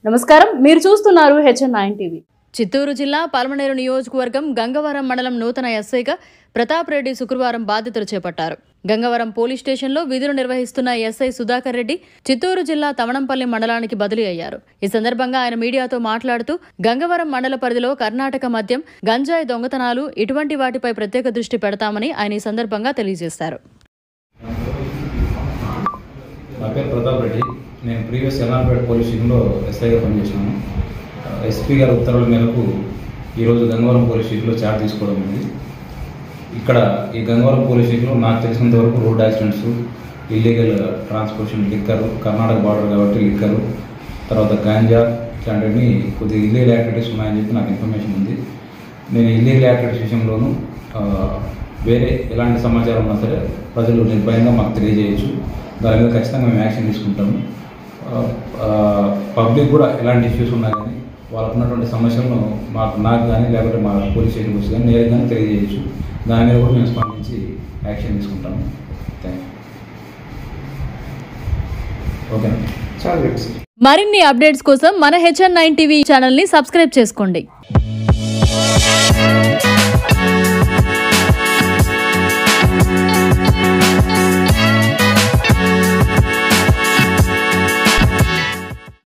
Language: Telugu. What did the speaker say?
నమస్కారం మీరు చూస్తున్నారు హెచ్ఎన్ నైన్ టీవీ చిత్తూరు జిల్లా పల్మనేరు నియోజకవర్గం గంగవరం మండలం నూతన ఎస్ఐగా ప్రతాప్ రెడ్డి శుక్రవారం బాధ్యతలు చేపట్టారు గంగవరం పోలీస్ స్టేషన్లో విధులు నిర్వహిస్తున్న ఎస్ఐ సుధాకర్ రెడ్డి చిత్తూరు జిల్లా తమణంపల్లి మండలానికి బదిలీ అయ్యారు ఈ సందర్భంగా ఆయన మీడియాతో మాట్లాడుతూ గంగవరం మండల పరిధిలో కర్ణాటక మద్యం గంజాయి దొంగతనాలు ఇటువంటి వాటిపై ప్రత్యేక దృష్టి పెడతామని ఆయన ఈ సందర్భంగా తెలియజేశారు నా పేరు ప్రతాప్ రెడ్డి నేను ప్రీవియస్ ఎల్లాంపేట పోలీస్ స్టేషన్లో ఎస్ఐగా పనిచేసినాను ఎస్పీ గారి ఉత్తర్వుల మేరకు ఈరోజు గంగవరం పోలీస్ స్టేషన్లో చార్జ్ తీసుకోవడం ఉంది ఇక్కడ ఈ గంగవరం పోలీస్ స్టేషన్లో నాకు తెలిసినంత వరకు road accidents illegal transportation liquor Karnataka border కాబట్టి లిక్కరు తర్వాత గాంజా ఇట్లాంటివన్నీ కొద్దిగా ఇల్లీగల్ యాక్టివిటీస్ ఉన్నాయని చెప్పి నాకు ఇన్ఫర్మేషన్ ఉంది నేను ఇల్లీగల్ యాక్టివిటీస్ విషయంలోనూ ఆ, వేరే ఎలాంటి సమాచారం ఉన్నా సరే ప్రజలు నిర్భయంగా మాకు తెలియజేయచ్చు దాని మీద ఖచ్చితంగా మేము యాక్షన్ తీసుకుంటాము పబ్లిక్ కూడా ఎలాంటి ఇష్యూస్ ఉన్నా కానీ వాళ్ళకు ఉన్నటువంటి సమస్యలను మాకు నాకు కానీ లేకపోతే మా పోలీస్ స్టేషన్కి వచ్చి కానీ నేరుగా కానీ తెలియజేయచ్చు దాని మీద కూడా మేము స్పందించి యాక్షన్ తీసుకుంటాము థ్యాంక్ యూ ఓకేనా మరిన్ని అప్డేట్స్ కోసం మన హెచ్ఎన్ నైన్ టీవీ ఛానల్ని సబ్స్క్రైబ్ చేసుకోండి